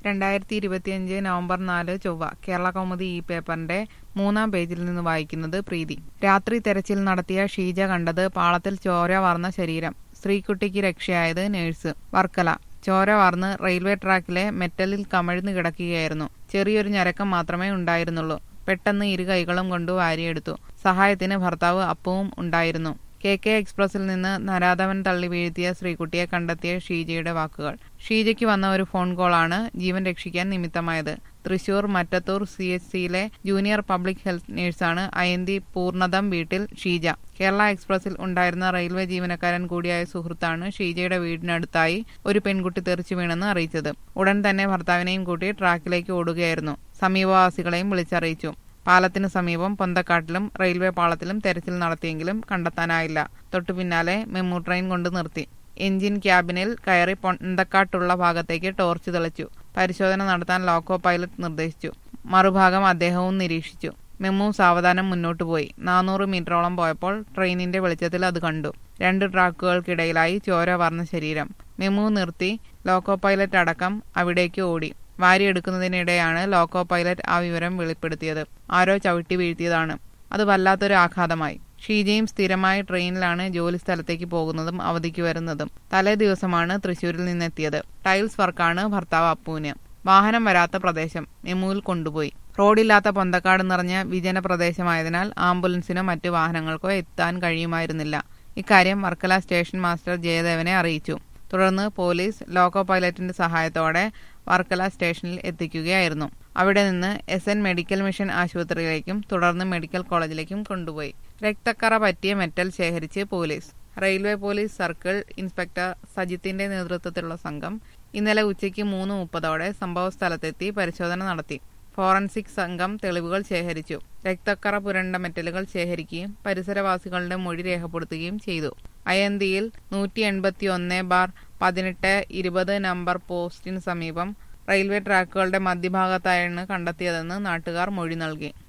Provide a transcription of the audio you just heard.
രണ്ടായിരത്തി ഇരുപത്തിയഞ്ച് നവംബർ നാല് ചൊവ്വ കേരള കൗമുദി ഈ പേപ്പറിന്റെ മൂന്നാം പേജിൽ നിന്ന് വായിക്കുന്നത് പ്രീതി രാത്രി തെരച്ചിൽ നടത്തിയ ഷീജ കണ്ടത് പാളത്തിൽ ചോര വാർന്ന ശരീരം സ്ത്രീക്കുട്ടിക്ക് രക്ഷയായത് നേഴ്സ് വർക്കല ചോര വാർന്ന് റെയിൽവേ ട്രാക്കിലെ മെറ്റലിൽ കമഴ്ന്നു കിടക്കുകയായിരുന്നു ചെറിയൊരു ഞരക്കം മാത്രമേ ഉണ്ടായിരുന്നുള്ളൂ പെട്ടെന്ന് ഇരു കൈകളും കൊണ്ട് വാരിയെടുത്തു സഹായത്തിന് ഭർത്താവ് അപ്പവും ഉണ്ടായിരുന്നു കെ കെ എക്സ്പ്രസിൽ നിന്ന് നരാധവൻ തള്ളി വീഴ്ത്തിയ ശ്രീകുട്ടിയെ കണ്ടെത്തിയ ഷീജയുടെ വാക്കുകൾ ഷീജയ്ക്ക് വന്ന ഒരു ഫോൺ കോളാണ് ജീവൻ രക്ഷിക്കാൻ നിമിത്തമായത് തൃശൂർ മറ്റത്തൂർ സി എച്ച് സിയിലെ ജൂനിയർ പബ്ലിക് ഹെൽത്ത് നഴ്സാണ് അയന്തി പൂർണ്ണതം വീട്ടിൽ ഷീജ കേരള എക്സ്പ്രസിൽ ഉണ്ടായിരുന്ന റെയിൽവേ ജീവനക്കാരൻ കൂടിയായ സുഹൃത്താണ് ഷീജയുടെ വീടിനടുത്തായി ഒരു പെൺകുട്ടി തെറിച്ചു വീണെന്ന് അറിയിച്ചത് ഉടൻ തന്നെ ഭർത്താവിനെയും കൂട്ടി ട്രാക്കിലേക്ക് ഓടുകയായിരുന്നു സമീപവാസികളെയും വിളിച്ചറിയിച്ചു പാലത്തിനു സമീപം പൊന്തക്കാട്ടിലും റെയിൽവേ പാളത്തിലും തെരച്ചിൽ നടത്തിയെങ്കിലും കണ്ടെത്താനായില്ല തൊട്ടു പിന്നാലെ മെമു ട്രെയിൻ കൊണ്ട് നിർത്തി എഞ്ചിൻ ക്യാബിനിൽ കയറി പൊന്തക്കാട്ടുള്ള ഭാഗത്തേക്ക് ടോർച്ച് തെളിച്ചു പരിശോധന നടത്താൻ ലോക്കോ പൈലറ്റ് നിർദ്ദേശിച്ചു മറുഭാഗം അദ്ദേഹവും നിരീക്ഷിച്ചു മെമു സാവധാനം മുന്നോട്ടു പോയി നാനൂറ് മീറ്ററോളം പോയപ്പോൾ ട്രെയിനിന്റെ വെളിച്ചത്തിൽ അത് കണ്ടു രണ്ട് ട്രാക്കുകൾക്കിടയിലായി ചോര വാർന്ന ശരീരം മെമു നിർത്തി ലോക്കോ പൈലറ്റ് അടക്കം അവിടേക്ക് ഓടി വാരിയെടുക്കുന്നതിനിടെയാണ് ലോക്കോ പൈലറ്റ് ആ വിവരം വെളിപ്പെടുത്തിയത് ആരോ ചവിട്ടി വീഴ്ത്തിയതാണ് അത് വല്ലാത്തൊരു ആഘാതമായി ഷീജയും സ്ഥിരമായി ട്രെയിനിലാണ് ജോലി സ്ഥലത്തേക്ക് പോകുന്നതും അവധിക്ക് വരുന്നതും തലേ ദിവസമാണ് തൃശൂരിൽ നിന്നെത്തിയത് ടൈൽസ് വർക്കാണ് ഭർത്താവ് അപ്പുവിന് വാഹനം വരാത്ത പ്രദേശം മെമുവിൽ കൊണ്ടുപോയി റോഡില്ലാത്ത പൊന്തക്കാട് നിറഞ്ഞ വിജന പ്രദേശമായതിനാൽ ആംബുലൻസിനോ മറ്റു വാഹനങ്ങൾക്കോ എത്താൻ കഴിയുമായിരുന്നില്ല ഇക്കാര്യം വർക്കല സ്റ്റേഷൻ മാസ്റ്റർ ജയദേവനെ അറിയിച്ചു തുടർന്ന് പോലീസ് ലോക്കോ പൈലറ്റിന്റെ സഹായത്തോടെ വർക്കല സ്റ്റേഷനിൽ എത്തിക്കുകയായിരുന്നു അവിടെ നിന്ന് എസ് എൻ മെഡിക്കൽ മിഷൻ ആശുപത്രിയിലേക്കും തുടർന്ന് മെഡിക്കൽ കോളേജിലേക്കും കൊണ്ടുപോയി രക്തക്കറ പറ്റിയ മെറ്റൽ ശേഖരിച്ച് police railway police circle inspector സജിത്തിന്റെ നേതൃത്വത്തിലുള്ള സംഘം ഇന്നലെ ഉച്ചയ്ക്ക് മൂന്ന് മുപ്പതോടെ സംഭവസ്ഥലത്തെത്തി പരിശോധന നടത്തി ഫോറൻസിക് സംഘം തെളിവുകൾ ശേഖരിച്ചു രക്തക്കറ പുരണ്ട മെറ്റലുകൾ ശേഖരിക്കുകയും പരിസരവാസികളുടെ മൊഴി രേഖപ്പെടുത്തുകയും ചെയ്തു അയന്തിയിൽ നൂറ്റി എൺപത്തി ഒന്ന് ബാർ പതിനെട്ട് ഇരുപത് നമ്പർ പോസ്റ്റിന് സമീപം റെയിൽവേ ട്രാക്കുകളുടെ മധ്യഭാഗത്തായാണ് കണ്ടെത്തിയതെന്ന് നാട്ടുകാർ മൊഴി നൽകി